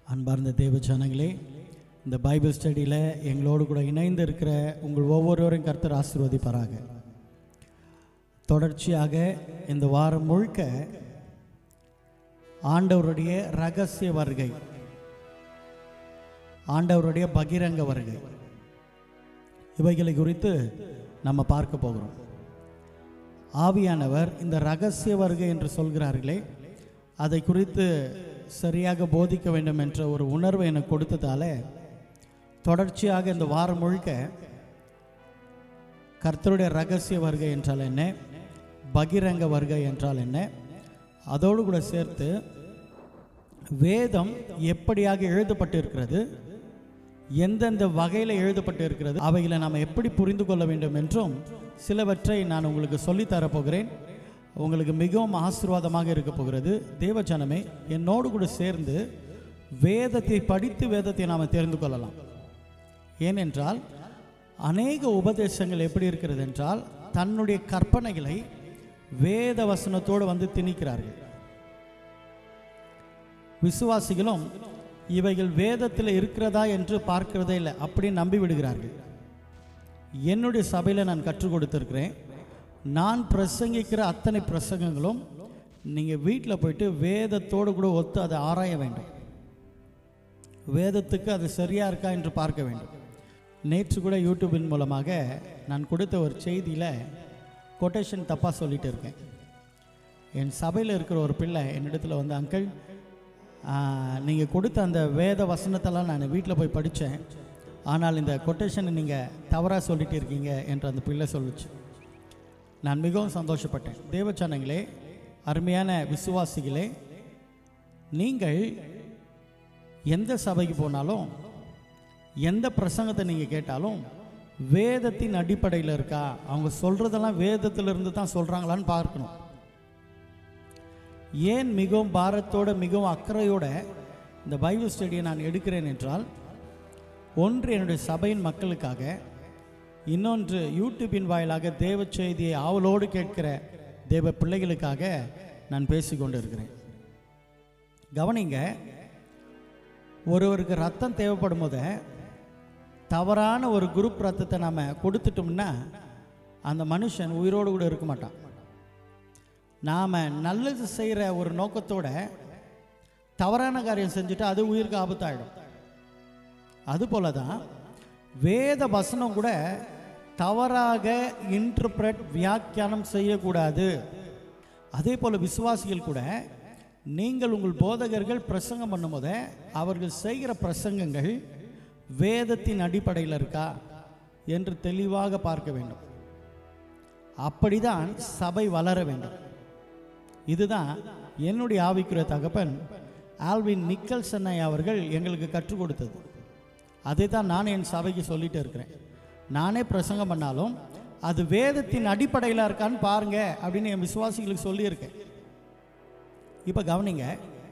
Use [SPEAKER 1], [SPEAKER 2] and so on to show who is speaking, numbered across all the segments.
[SPEAKER 1] அன்பார்ந்த தேவ ஜனங்களே இந்த பைபிள் ஸ்டடியில் எங்களோடு கூட இணைந்து இருக்கிற உங்கள் ஒவ்வொருவரையும் கர்த்தர் ஆசீர்வதிப்பாராக தொடர்ச்சியாக இந்த வாரம் முழுக்க ஆண்டவருடைய ரகசிய வருகை ஆண்டவருடைய பகிரங்க வருகை இவைகளை குறித்து நம்ம பார்க்க போகிறோம் ஆவியானவர் இந்த ரகசிய வருகை என்று சொல்கிறார்களே அதை குறித்து சரியாக போதிக்க வேண்டும் என்ற ஒரு உணர்வை எனக்கு கொடுத்ததால தொடர்ச்சியாக இந்த வாரம் முழுக்க கர்த்தருடைய ரகசிய வருகை என்றால் என்ன பகிரங்க வருகை என்றால் என்ன அதோடு கூட சேர்த்து வேதம் எப்படியாக எழுதப்பட்டு இருக்கிறது எந்தெந்த வகையில் எழுதப்பட்டு இருக்கிறது அவைகளை நாம் எப்படி புரிந்து கொள்ள வேண்டும் என்றும் சிலவற்றை நான் உங்களுக்கு சொல்லித் தரப்போகிறேன் உங்களுக்கு மிகவும் ஆசீர்வாதமாக இருக்க போகிறது தேவஜனமே என்னோடு கூட சேர்ந்து வேதத்தை படித்து வேதத்தை நாம் தெரிந்து கொள்ளலாம் ஏனென்றால் அநேக உபதேசங்கள் எப்படி இருக்கிறது என்றால் தன்னுடைய கற்பனைகளை வேத வசனத்தோடு வந்து திணிக்கிறார்கள் விசுவாசிகளும் இவைகள் வேதத்தில் இருக்கிறதா என்று பார்க்கிறதே இல்லை அப்படி நம்பி விடுகிறார்கள் என்னுடைய சபையில் நான் கற்றுக் கொடுத்துருக்கிறேன் நான் பிரசங்கிக்கிற அத்தனை பிரசங்கங்களும் நீங்கள் வீட்டில் போயிட்டு வேதத்தோடு கூட ஒத்து அதை ஆராய வேண்டும் வேதத்துக்கு அது சரியாக இருக்கா என்று பார்க்க வேண்டும் நேற்று கூட யூடியூபின் மூலமாக நான் கொடுத்த ஒரு செய்தியில் கொட்டேஷன் தப்பாக சொல்லிட்டு இருக்கேன் என் சபையில் இருக்கிற ஒரு பிள்ளை என்னிடத்தில் வந்து அங்கிள் நீங்கள் கொடுத்த அந்த வேத வசனத்தெல்லாம் நான் வீட்டில் போய் படித்தேன் ஆனால் இந்த கொட்டேஷனை நீங்கள் தவறாக சொல்லிட்டு இருக்கீங்க என்று அந்த பிள்ளை சொல்லுச்சு நான் மிகவும் சந்தோஷப்பட்டேன் தேவச்சனங்களே அருமையான விசுவாசிகளே நீங்கள் எந்த சபைக்கு போனாலும் எந்த பிரசங்கத்தை நீங்கள் கேட்டாலும் வேதத்தின் அடிப்படையில் இருக்கா அவங்க சொல்கிறதெல்லாம் வேதத்திலிருந்து தான் சொல்கிறாங்களான்னு பார்க்கணும் ஏன் மிகவும் பாரத்தோட மிகவும் அக்கறையோட இந்த பைபிள் ஸ்டடியை நான் எடுக்கிறேன் என்றால் ஒன்று என்னுடைய சபையின் மக்களுக்காக இன்னொன்று யூடியூப்பின் வாயிலாக தேவ செய்தியை ஆவலோடு கேட்கிற தேவ பிள்ளைகளுக்காக நான் பேசிக்கொண்டு இருக்கிறேன் கவனிங்க ஒருவருக்கு ரத்தம் தேவைப்படும் போது தவறான ஒரு குரூப் ரத்தத்தை நாம் கொடுத்துட்டோம்னா அந்த மனுஷன் உயிரோடு கூட இருக்க மாட்டான் நாம் நல்லது செய்கிற ஒரு நோக்கத்தோட தவறான காரியம் செஞ்சுட்டு அது உயிருக்கு ஆபத்தாயிடும் அதுபோல தான் வேத வசனம் கூட தவறாக இன்டர்பிரட் வியாக்கியானம் செய்யக்கூடாது அதே போல் விசுவாசிகள் கூட நீங்கள் உங்கள் போதகர்கள் பிரசங்கம் பண்ணும்போது அவர்கள் செய்கிற பிரசங்கங்கள் வேதத்தின் அடிப்படையில் இருக்கா என்று தெளிவாக பார்க்க வேண்டும் அப்படிதான் சபை வளர வேண்டும் இதுதான் என்னுடைய ஆவிக்குரிய தகப்பன் ஆல்வின் நிக்கல்சன் அவர்கள் எங்களுக்கு கற்றுக் கொடுத்தது அதை தான் நான் என் சபைக்கு சொல்லிட்டு இருக்கிறேன் நானே பிரசங்கம் பண்ணாலும் அது வேதத்தின் அடிப்படையில் இருக்கான்னு பாருங்க அப்படின்னு என் விசுவாசிகளுக்கு சொல்லியிருக்கேன் இப்போ கவனிங்க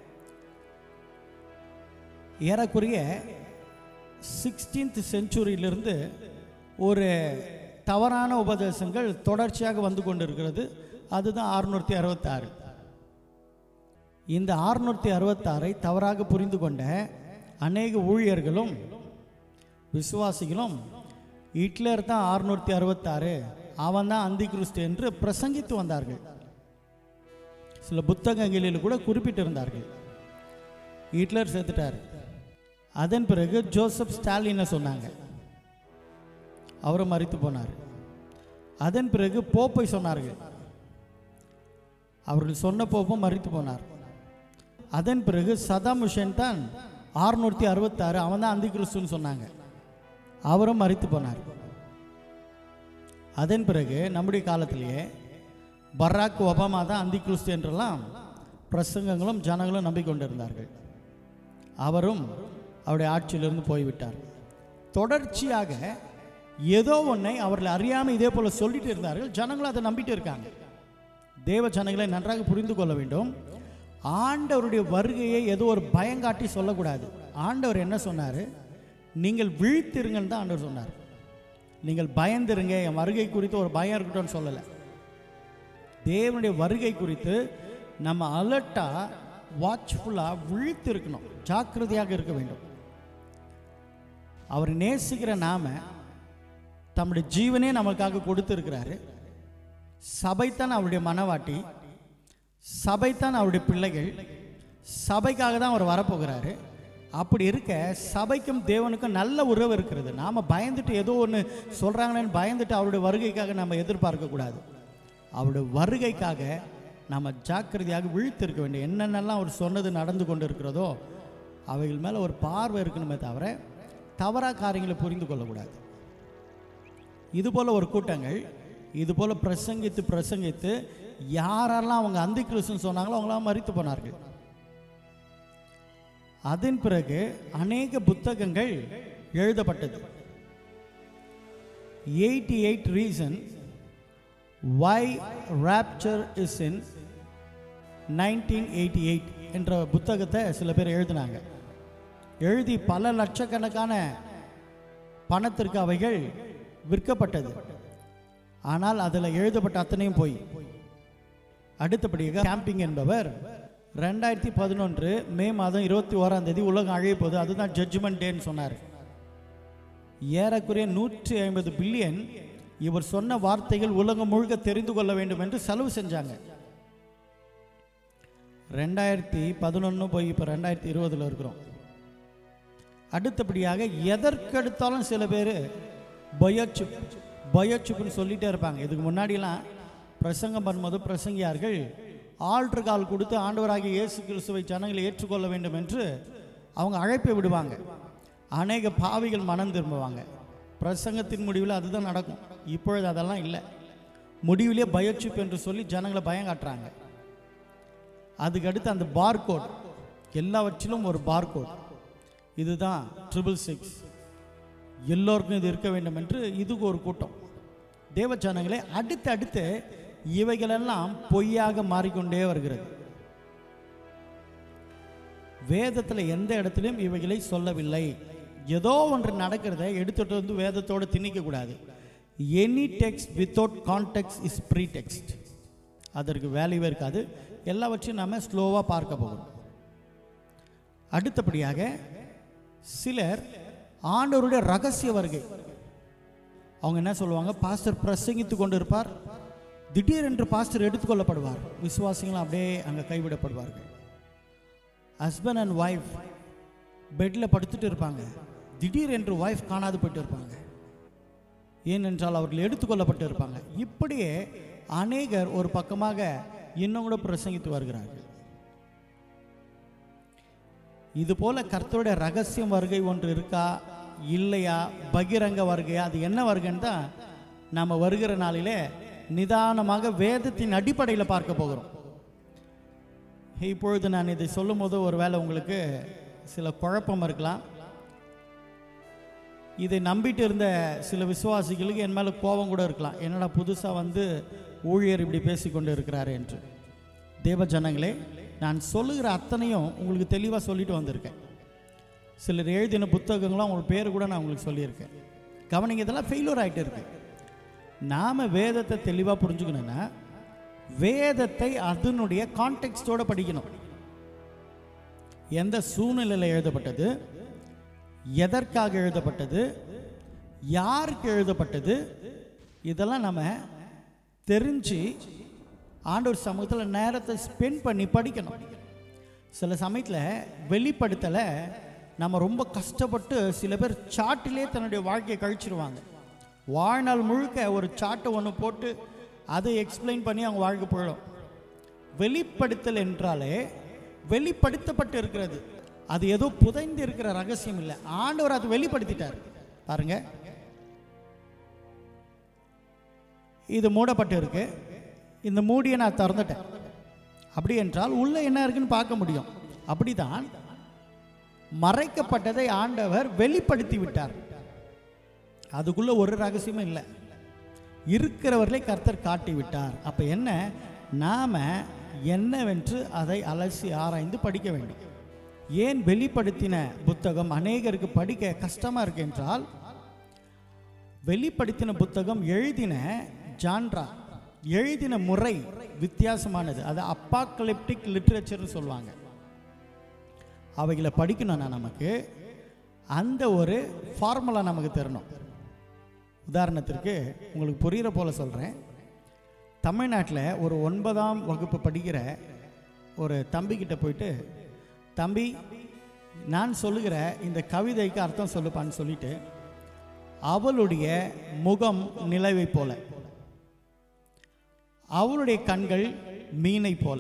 [SPEAKER 1] ஏறக்குறைய சிக்ஸ்டீன்த் செஞ்சுரியிலிருந்து ஒரு தவறான உபதேசங்கள் தொடர்ச்சியாக வந்து கொண்டிருக்கிறது அதுதான் அறுநூற்றி அறுபத்தாறு இந்த அறுநூற்றி அறுபத்தாறை தவறாக புரிந்து கொண்ட அநேக ஊழியர்களும் விசுவாசிகளும் ஹிட்லர் தான் அறுநூற்றி அறுபத்தாறு அவன் தான் அந்தி கிறிஸ்து என்று பிரசங்கித்து வந்தார்கள் சில புத்தகங்களில் கூட குறிப்பிட்டிருந்தார்கள் ஹிட்லர் சேர்த்துட்டார் அதன் பிறகு ஜோசப் ஸ்டாலினை சொன்னாங்க அவரும் மறித்து போனார் அதன் பிறகு போப்பை சொன்னார்கள் அவர்கள் சொன்ன போப்பும் மறித்து போனார் அதன் பிறகு சதாம் ஹுசேன் தான் ஆறுநூற்றி அறுபத்தாறு அவன் தான் அந்தி கிறிஸ்துன்னு சொன்னாங்க அவரும் மறித்து போனார் அதன் பிறகு நம்முடைய காலத்திலேயே பராக் ஒபாமா தான் அந்தி கிறிஸ்து என்றெல்லாம் பிரசங்கங்களும் ஜனங்களும் நம்பிக்கொண்டிருந்தார்கள் அவரும் அவருடைய ஆட்சியிலிருந்து போய்விட்டார் தொடர்ச்சியாக ஏதோ ஒன்றை அவர்கள் அறியாமல் இதே போல் சொல்லிட்டு இருந்தார்கள் ஜனங்களும் அதை நம்பிட்டு இருக்காங்க தேவ ஜனங்களை நன்றாக புரிந்து கொள்ள வேண்டும் ஆண்டவருடைய வருகையை ஏதோ ஒரு பயங்காட்டி சொல்லக்கூடாது ஆண்டவர் என்ன சொன்னார் நீங்கள் விழித்திருங்கன்னு தான் ஆண்டவர் சொன்னார் நீங்கள் பயந்திருங்க என் வருகை குறித்து ஒரு பயம் இருக்கட்டும்னு சொல்லலை தேவனுடைய வருகை குறித்து நம்ம அலர்ட்டாக வாட்ச்ஃபுல்லாக விழித்து இருக்கணும் ஜாக்கிரதையாக இருக்க வேண்டும் அவர் நேசிக்கிற நாம தம்முடைய ஜீவனே நமக்காக கொடுத்துருக்கிறாரு சபைத்தான் அவருடைய மனவாட்டி சபைத்தான் அவருடைய பிள்ளைகள் சபைக்காக தான் அவர் வரப்போகிறாரு அப்படி இருக்க சபைக்கும் தேவனுக்கும் நல்ல உறவு இருக்கிறது நாம் பயந்துட்டு ஏதோ ஒன்று சொல்கிறாங்களேன்னு பயந்துட்டு அவருடைய வருகைக்காக நம்ம எதிர்பார்க்கக்கூடாது அவருடைய வருகைக்காக நம்ம ஜாக்கிரதையாக விழித்திருக்க வேண்டும் என்னென்னலாம் அவர் சொன்னது நடந்து கொண்டு இருக்கிறதோ அவைகள் மேலே ஒரு பார்வை இருக்கணுமே தவிர தவறாக காரியங்களை புரிந்து கொள்ளக்கூடாது இதுபோல் ஒரு கூட்டங்கள் இதுபோல் பிரசங்கித்து பிரசங்கித்து யாரெல்லாம் அவங்க அந்தி கிறிஸ்துன்னு சொன்னாங்களோ அவங்களாம் மறித்து போனார்கள் அதன் பிறகு அநேக புத்தகங்கள் எழுதப்பட்டது eighty eight reason why rapture is in nineteen eighty eight என்ற புத்தகத்தை சில பேர் எழுதினாங்க எழுதி பல லட்சக்கணக்கான பணத்திற்கு அவைகள் விற்கப்பட்டது ஆனால் அதில் எழுதப்பட்ட அத்தனையும் போய் அடுத்தபடியாக கேம்பிங் என்பவர் ரெண்டாயிரத்தி பதினொன்று மே மாதம் இருபத்தி ஓராம் தேதி உலகம் அழைய போகுது அதுதான் ஜட்ஜ்மெண்ட் டேன்னு சொன்னார் ஏறக்குறைய நூற்றி ஐம்பது பில்லியன் இவர் சொன்ன வார்த்தைகள் உலகம் முழுக்க தெரிந்து கொள்ள வேண்டும் என்று செலவு செஞ்சாங்க ரெண்டாயிரத்தி பதினொன்று போய் இப்போ ரெண்டாயிரத்தி இருபதில் இருக்கிறோம் அடுத்தபடியாக எதற்கெடுத்தாலும் சில பேர் பயோச்சிப் பயோச்சிப்னு சொல்லிகிட்டே இருப்பாங்க இதுக்கு முன்னாடிலாம் பிரசங்கம் பண்ணும்போது பிரசங்கியார்கள் ஆல்ட்ரு கால் கொடுத்து ஆண்டவராகிய இயேசு கிறிஸ்துவை ஜனங்களை ஏற்றுக்கொள்ள வேண்டும் என்று அவங்க அழைப்பை விடுவாங்க அநேக பாவிகள் மனம் திரும்புவாங்க பிரசங்கத்தின் முடிவில் அதுதான் நடக்கும் இப்பொழுது அதெல்லாம் இல்லை முடிவிலே பயோச்சிப் என்று சொல்லி ஜனங்களை பயம் காட்டுறாங்க அதுக்கு அடுத்து அந்த பார்கோட் எல்லாவற்றிலும் ஒரு பார்கோட் இதுதான் ட்ரிபிள் சிக்ஸ் எல்லோருக்கும் இது இருக்க வேண்டும் என்று இதுக்கு ஒரு கூட்டம் தேவ ஜனங்களே அடுத்து அடுத்து இவைகளெல்லாம் பொய்யாக மாறிக்கொண்டே வருகிறது வேதத்தில் எந்த இடத்துலையும் இவைகளை சொல்லவில்லை ஏதோ ஒன்று நடக்கிறத எடுத்துட்டு வந்து வேதத்தோடு திணிக்க கூடாது any text without context is pretext அதற்கு வேல்யூவே இருக்காது எல்லாவற்றையும் நம்ம ஸ்லோவாக பார்க்க போகிறோம் அடுத்தபடியாக சிலர் ஆண்டவருடைய ரகசிய வருகை அவங்க என்ன சொல்லுவாங்க பாஸ்டர் பிரசங்கித்து கொண்டு இருப்பார் திடீரென்று பாஸ்டர் எடுத்துக்கொள்ளப்படுவார் விசுவாசிகள் அப்படியே அங்கே கைவிடப்படுவார்கள் ஹஸ்பண்ட் அண்ட் ஒய்ஃப் பெட்டில் படுத்துட்டு இருப்பாங்க திடீரென்று ஒய்ஃப் காணாது போயிட்டு இருப்பாங்க ஏனென்றால் அவர்கள் எடுத்துக்கொள்ளப்பட்டு இருப்பாங்க இப்படியே அநேகர் ஒரு பக்கமாக இன்னும் கூட பிரசங்கித்து வருகிறார்கள் இது போல கர்த்தருடைய ரகசியம் வருகை ஒன்று இருக்கா இல்லையா பகிரங்க வருகையா அது என்ன வருகைன்னு தான் நாம் வருகிற நாளிலே நிதானமாக வேதத்தின் அடிப்படையில் பார்க்க போகிறோம் இப்பொழுது நான் இதை சொல்லும் போது ஒருவேளை உங்களுக்கு சில குழப்பம் இருக்கலாம் இதை நம்பிட்டு இருந்த சில விசுவாசிகளுக்கு என் மேலே கோபம் கூட இருக்கலாம் என்னடா புதுசாக வந்து ஊழியர் இப்படி பேசிக்கொண்டு இருக்கிறாரு என்று தேவ ஜனங்களே நான் சொல்லுகிற அத்தனையும் உங்களுக்கு தெளிவாக சொல்லிட்டு வந்திருக்கேன் சிலர் எழுதின புத்தகங்களும் உங்களுக்கு பேர் கூட நான் உங்களுக்கு சொல்லியிருக்கேன் கவனிங்க இதெல்லாம் ஃபெயிலூர் ஆகிட்டு இருக்கு நாம் வேதத்தை தெளிவாக புரிஞ்சுக்கணுன்னா வேதத்தை அதனுடைய கான்டெக்ஸ்டோடு படிக்கணும் எந்த சூழ்நிலையில் எழுதப்பட்டது எதற்காக எழுதப்பட்டது யாருக்கு எழுதப்பட்டது இதெல்லாம் நம்ம தெரிஞ்சு ஆண்டவர் சமூகத்தில் நேரத்தை ஸ்பெண்ட் பண்ணி படிக்கணும் சில சமயத்தில் வெளிப்படுத்தலை நம்ம ரொம்ப கஷ்டப்பட்டு சில பேர் சாட்டிலே தன்னுடைய வாழ்க்கையை கழிச்சிருவாங்க வாழ்நாள் முழுக்க ஒரு சாட்டை ஒன்று போட்டு அதை எக்ஸ்பிளைன் பண்ணி அவங்க வாழ்க்கை போயிடும் வெளிப்படுத்தல் என்றாலே வெளிப்படுத்தப்பட்டு இருக்கிறது அது ஏதோ புதைந்து இருக்கிற ரகசியம் இல்லை ஆண்டவர் அது வெளிப்படுத்திட்டார் பாருங்க இது மூடப்பட்டு இருக்கு இந்த மூடியை நான் திறந்துட்டேன் அப்படி என்றால் உள்ள என்ன இருக்குன்னு பார்க்க முடியும் அப்படிதான் மறைக்கப்பட்டதை ஆண்டவர் வெளிப்படுத்தி விட்டார் அதுக்குள்ள ஒரு ரகசியமும் இல்லை இருக்கிறவர்களை கர்த்தர் காட்டி விட்டார் அப்ப என்ன நாம என்னவென்று அதை அலசி ஆராய்ந்து படிக்க வேண்டும் ஏன் வெளிப்படுத்தின புத்தகம் அநேகருக்கு படிக்க கஷ்டமா இருக்கு என்றால் வெளிப்படுத்தின புத்தகம் எழுதின ஜான்ரா எழுதின முறை வித்தியாசமானது அது அப்பாக்கலிப்டிக் லிட்ரேச்சர்னு சொல்லுவாங்க அவைகளை படிக்கணும்னா நமக்கு அந்த ஒரு ஃபார்முலா நமக்கு தெரியணும் உதாரணத்திற்கு உங்களுக்கு புரிகிற போல சொல்கிறேன் தமிழ்நாட்டில் ஒரு ஒன்பதாம் வகுப்பு படிக்கிற ஒரு தம்பிக்கிட்ட போயிட்டு தம்பி நான் சொல்லுகிற இந்த கவிதைக்கு அர்த்தம் சொல்லுப்பான்னு சொல்லிட்டு அவளுடைய முகம் நிலவை போல அவளுடைய கண்கள் மீனை போல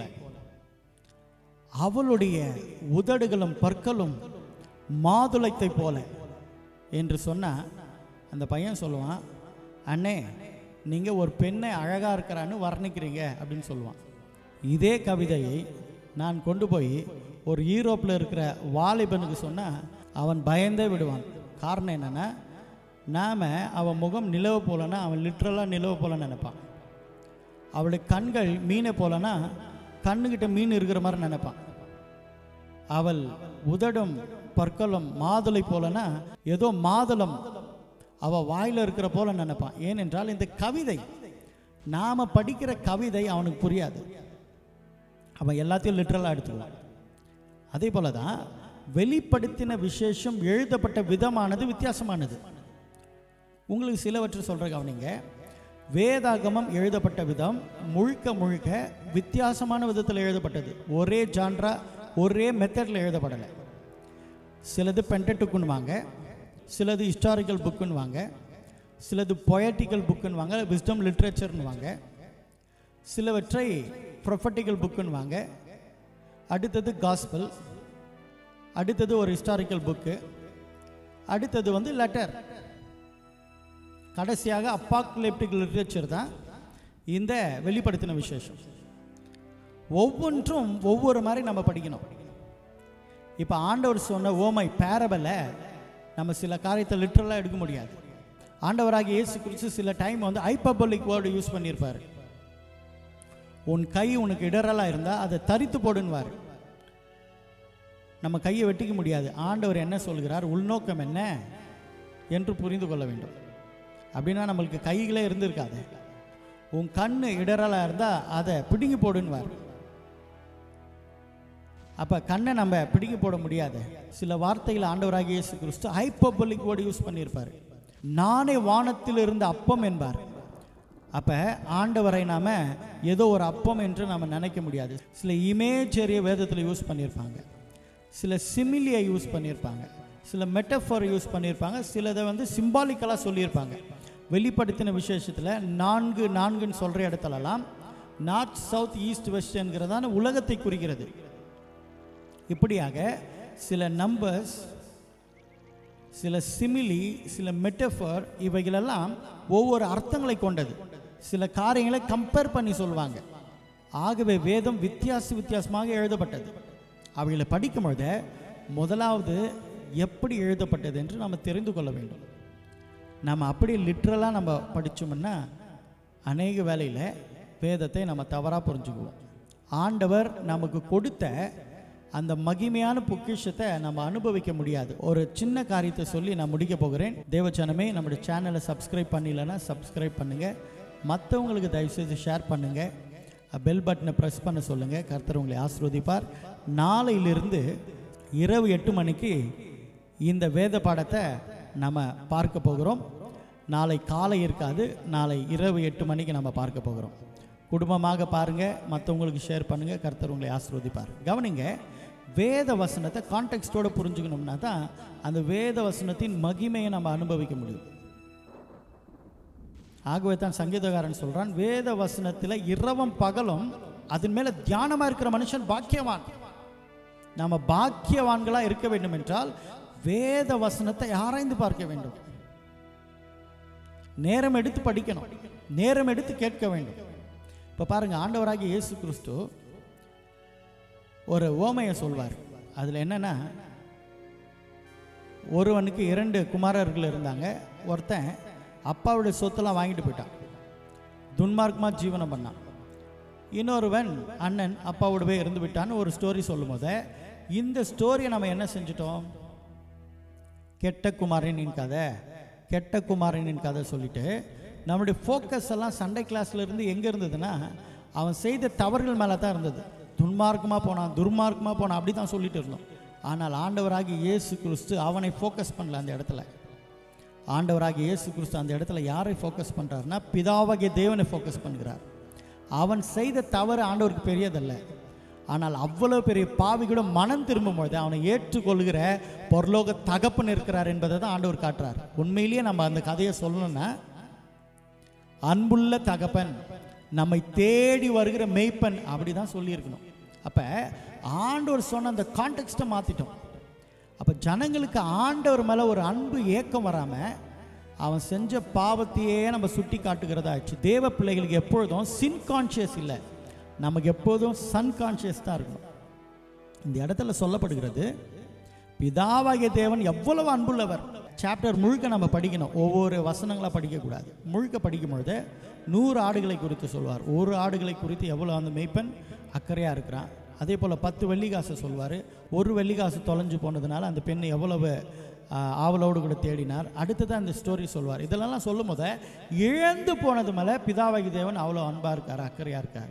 [SPEAKER 1] அவளுடைய உதடுகளும் பற்களும் மாதுளத்தை போல என்று சொன்னா அந்த பையன் சொல்லுவான் அண்ணே நீங்கள் ஒரு பெண்ணை அழகாக இருக்கிறான்னு வர்ணிக்கிறீங்க அப்படின்னு சொல்லுவான் இதே கவிதையை நான் கொண்டு போய் ஒரு யூரோப்பில் இருக்கிற வாலிபனுக்கு சொன்னால் அவன் பயந்தே விடுவான் காரணம் என்னென்னா நாம் அவன் முகம் நிலவு போலன்னா அவன் லிட்ரலாக நிலவு போல நினைப்பான் அவளுடைய கண்கள் மீனை போலனா கண்ணுக்கிட்ட மீன் இருக்கிற மாதிரி நினைப்பான் அவள் உதடும் பற்களும் மாதுளை போலனா ஏதோ மாதுளம் அவ வாயில இருக்கிற போல நினைப்பான் ஏனென்றால் இந்த கவிதை நாம படிக்கிற கவிதை அவனுக்கு புரியாது அவன் எல்லாத்தையும் லிட்ரலாக எடுத்துக்குவான் அதே போல தான் வெளிப்படுத்தின விசேஷம் எழுதப்பட்ட விதமானது வித்தியாசமானது உங்களுக்கு சிலவற்றை சொல்கிற கவனிங்க வேதாகமம் எழுதப்பட்ட விதம் முழுக்க முழுக்க வித்தியாசமான விதத்தில் எழுதப்பட்டது ஒரே ஜான்ரா ஒரே மெத்தடில் எழுதப்படலை சிலது பென்டட்டுக்குன்னுவாங்க சிலது ஹிஸ்டாரிக்கல் புக்குன்னுவாங்க சிலது பொயட்டிக்கல் புக்குன்னுவாங்க விஸ்டம் லிட்ரேச்சர்னுவாங்க சிலவற்றை ப்ரொஃபட்டிக்கல் புக்குன்னுவாங்க அடுத்தது காஸ்பல் அடுத்தது ஒரு ஹிஸ்டாரிக்கல் புக்கு அடுத்தது வந்து லெட்டர் கடைசியாக அப்பாக்லிப்டிக் லிட்ரேச்சர் தான் இந்த வெளிப்படுத்தின விசேஷம் ஒவ்வொன்றும் ஒவ்வொரு மாதிரி நம்ம படிக்கணும் இப்போ ஆண்டவர் சொன்ன ஓமை பேரபலை நம்ம சில காரியத்தை லிட்ரலாக எடுக்க முடியாது ஆண்டவராகிய இயேசு கிறிஸ்து சில டைம் வந்து ஐப்பபலிக் வேர்டு யூஸ் பண்ணியிருப்பார் உன் கை உனக்கு இடரலாக இருந்தால் அதை தரித்து போடுன்னுவார் நம்ம கையை வெட்டிக்க முடியாது ஆண்டவர் என்ன சொல்கிறார் உள்நோக்கம் என்ன என்று புரிந்து கொள்ள வேண்டும் அப்படின்னா நம்மளுக்கு கைகளே இருந்திருக்காது உன் கண்ணு இடரலாக இருந்தால் அதை பிடுங்கி போடுன்னுவார் அப்போ கண்ணை நம்ம பிடுங்கி போட முடியாது சில வார்த்தைகள் ஆண்டவராகிய இயேசு கிறிஸ்து ஹைப்பபலிக் வேர்டு யூஸ் பண்ணியிருப்பார் நானே வானத்தில் இருந்த அப்பம் என்பார் அப்போ ஆண்டவரை நாம் ஏதோ ஒரு அப்பம் என்று நம்ம நினைக்க முடியாது சில இமேஜரிய வேதத்தில் யூஸ் பண்ணியிருப்பாங்க சில சிமிலியை யூஸ் பண்ணியிருப்பாங்க சில மெட்டஃபர் யூஸ் பண்ணியிருப்பாங்க சிலதை வந்து சிம்பாலிக்கலாக சொல்லியிருப்பாங்க வெளிப்படுத்தின விசேஷத்தில் நான்கு நான்குன்னு சொல்கிற இடத்துலலாம் நார்த் சவுத் ஈஸ்ட் வெஸ்ட் என்கிறதான உலகத்தை குறிக்கிறது இப்படியாக சில நம்பர்ஸ் சில சிமிலி சில மெட்டஃபர் இவைகளெல்லாம் ஒவ்வொரு அர்த்தங்களை கொண்டது சில காரியங்களை கம்பேர் பண்ணி சொல்லுவாங்க ஆகவே வேதம் வித்தியாச வித்தியாசமாக எழுதப்பட்டது அவைகளை படிக்கும் பொழுது முதலாவது எப்படி எழுதப்பட்டது என்று நம்ம தெரிந்து கொள்ள வேண்டும் நம்ம அப்படி லிட்ரலாக நம்ம படித்தோம்னா அநேக வேலையில் வேதத்தை நம்ம தவறாக புரிஞ்சுக்குவோம் ஆண்டவர் நமக்கு கொடுத்த அந்த மகிமையான பொக்கிஷத்தை நம்ம அனுபவிக்க முடியாது ஒரு சின்ன காரியத்தை சொல்லி நான் முடிக்க போகிறேன் தேவச்சனமே நம்முடைய சேனலை சப்ஸ்கிரைப் பண்ணலன்னா சப்ஸ்கிரைப் பண்ணுங்கள் மற்றவங்களுக்கு தயவுசெய்து ஷேர் பண்ணுங்கள் பெல் பட்டனை ப்ரெஸ் பண்ண சொல்லுங்கள் கர்த்தர் உங்களை ஆசிர்வதிப்பார் நாளையிலிருந்து இரவு எட்டு மணிக்கு இந்த வேத பாடத்தை நம்ம பார்க்க போகிறோம் நாளை காலை இருக்காது நாளை இரவு எட்டு மணிக்கு நம்ம பார்க்க போகிறோம் குடும்பமாக பாருங்கள் மற்றவங்களுக்கு ஷேர் பண்ணுங்கள் கர்த்தர் உங்களை ஆசிர்வதிப்பார் கவனிங்க வேத வசனத்தை கான்டெக்ஸ்டோட புரிஞ்சுக்கணும்னா தான் அந்த வேத வசனத்தின் மகிமையை நம்ம அனுபவிக்க முடியும் ஆகவே தான் சங்கீதகாரன் சொல்றான் வேத வசனத்தில் இரவும் பகலும் அதன் மேல தியானமா இருக்கிற மனுஷன் பாக்கியவான் நாம பாக்கியவான்களா இருக்க வேண்டும் என்றால் வேத வசனத்தை ஆராய்ந்து பார்க்க வேண்டும் நேரம் எடுத்து படிக்கணும் நேரம் எடுத்து கேட்க வேண்டும் இப்போ பாருங்க ஆண்டவராகிய இயேசு கிறிஸ்து ஒரு ஓமையை சொல்வார் அதில் என்னன்னா ஒருவனுக்கு இரண்டு குமாரர்கள் இருந்தாங்க ஒருத்தன் அப்பாவுடைய சொத்தெல்லாம் வாங்கிட்டு போயிட்டான் துன்மார்க்கமாக ஜீவனம் பண்ணான் இன்னொருவன் அண்ணன் அப்பாவோடவே இருந்து விட்டான்னு ஒரு ஸ்டோரி சொல்லும் போது இந்த ஸ்டோரியை நம்ம என்ன செஞ்சிட்டோம் கெட்ட குமாரனின் கதை கெட்ட குமாரனின் கதை சொல்லிட்டு நம்முடைய ஃபோக்கஸ் எல்லாம் சண்டே கிளாஸ்ல இருந்து எங்கே இருந்ததுன்னா அவன் செய்த தவறுகள் மேலே தான் இருந்தது துன்மார்க்கமாக போனான் துர்மார்க்கமாக போனான் அப்படி தான் சொல்லிட்டு இருந்தோம் ஆனால் ஆண்டவராகிய இயேசு கிறிஸ்து அவனை ஃபோக்கஸ் பண்ணல அந்த இடத்துல ஆண்டவராகிய இயேசு கிறிஸ்து அந்த இடத்துல யாரை ஃபோக்கஸ் பண்ணுறாருன்னா பிதாவாகிய தேவனை ஃபோக்கஸ் பண்ணுகிறார் அவன் செய்த தவறு ஆண்டவருக்கு பெரியதல்ல ஆனால் அவ்வளோ பெரிய பாவி கூட மனம் திரும்பும் பொழுது அவனை ஏற்றுக்கொள்கிற பொருளோக தகப்பன் இருக்கிறார் என்பதை தான் ஆண்டவர் காட்டுறார் உண்மையிலேயே நம்ம அந்த கதையை சொல்லணும்னா அன்புள்ள தகப்பன் நம்மை தேடி வருகிற மெய்ப்பன் அப்படி தான் சொல்லியிருக்கணும் அப்போ ஆண்டவர் சொன்ன அந்த கான்டெக்ட்டை மாற்றிட்டோம் அப்போ ஜனங்களுக்கு ஆண்டவர் மேலே ஒரு அன்பு ஏக்கம் வராமல் அவன் செஞ்ச பாவத்தையே நம்ம சுட்டி காட்டுகிறதா ஆச்சு தேவ பிள்ளைகளுக்கு எப்பொழுதும் சின் கான்ஷியஸ் இல்லை நமக்கு எப்போதும் சன் கான்ஷியஸ் தான் இருக்கணும் இந்த இடத்துல சொல்லப்படுகிறது பிதாவாகிய தேவன் எவ்வளவு அன்புள்ளவர் சாப்டர் முழுக்க நம்ம படிக்கணும் ஒவ்வொரு வசனங்களாக படிக்கக்கூடாது முழுக்க படிக்கும் பொழுது நூறு ஆடுகளை குறித்து சொல்வார் ஒரு ஆடுகளை குறித்து எவ்வளோ அந்த மெய்ப்பன் அக்கறையாக இருக்கிறான் அதே போல் பத்து வெள்ளிக்காசை சொல்வார் ஒரு வெள்ளிக்காசு தொலைஞ்சு போனதுனால அந்த பெண் எவ்வளவு ஆ, ஆவலோடு கூட தேடினார் அடுத்ததான் அந்த ஸ்டோரி சொல்வார் இதெல்லாம் சொல்லும் போது இழந்து போனது மேலே பிதாவாகி தேவன் அவ்வளோ அன்பாக இருக்கார் அக்கறையாக இருக்கார்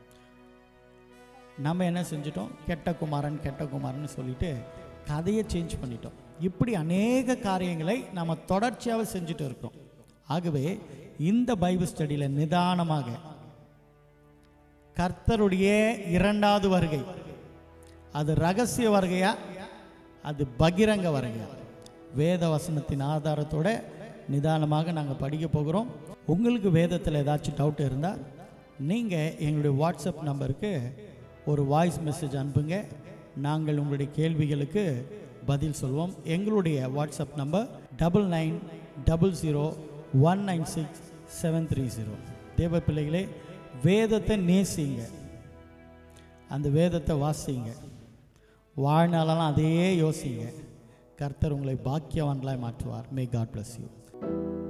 [SPEAKER 1] நம்ம என்ன செஞ்சிட்டோம் கெட்ட குமாரன் கெட்ட குமாரன் சொல்லிட்டு கதையை சேஞ்ச் பண்ணிட்டோம் இப்படி அநேக காரியங்களை நம்ம தொடர்ச்சியாக செஞ்சுட்டு இருக்கோம் ஆகவே இந்த பைபிள் ஸ்டடியில் நிதானமாக கர்த்தருடைய இரண்டாவது வருகை அது ரகசிய வருகையா அது பகிரங்க வருகையா வேத வசனத்தின் ஆதாரத்தோட நிதானமாக நாங்கள் படிக்க போகிறோம் உங்களுக்கு வேதத்தில் ஏதாச்சும் டவுட் இருந்தால் நீங்கள் எங்களுடைய வாட்ஸ்அப் நம்பருக்கு ஒரு வாய்ஸ் மெசேஜ் அனுப்புங்க நாங்கள் உங்களுடைய கேள்விகளுக்கு பதில் சொல்வோம் எங்களுடைய WhatsApp number double nine double zero one nine six seven three zero தேவ பிள்ளைகளே வேதத்தை நேசிங்க அந்த வேதத்தை வாசிங்க வாழ்நாளெல்லாம் அதையே யோசிங்க கர்த்தர் உங்களை பாக்கியவான்களாய் மாற்றுவார் மே காட் bless யூ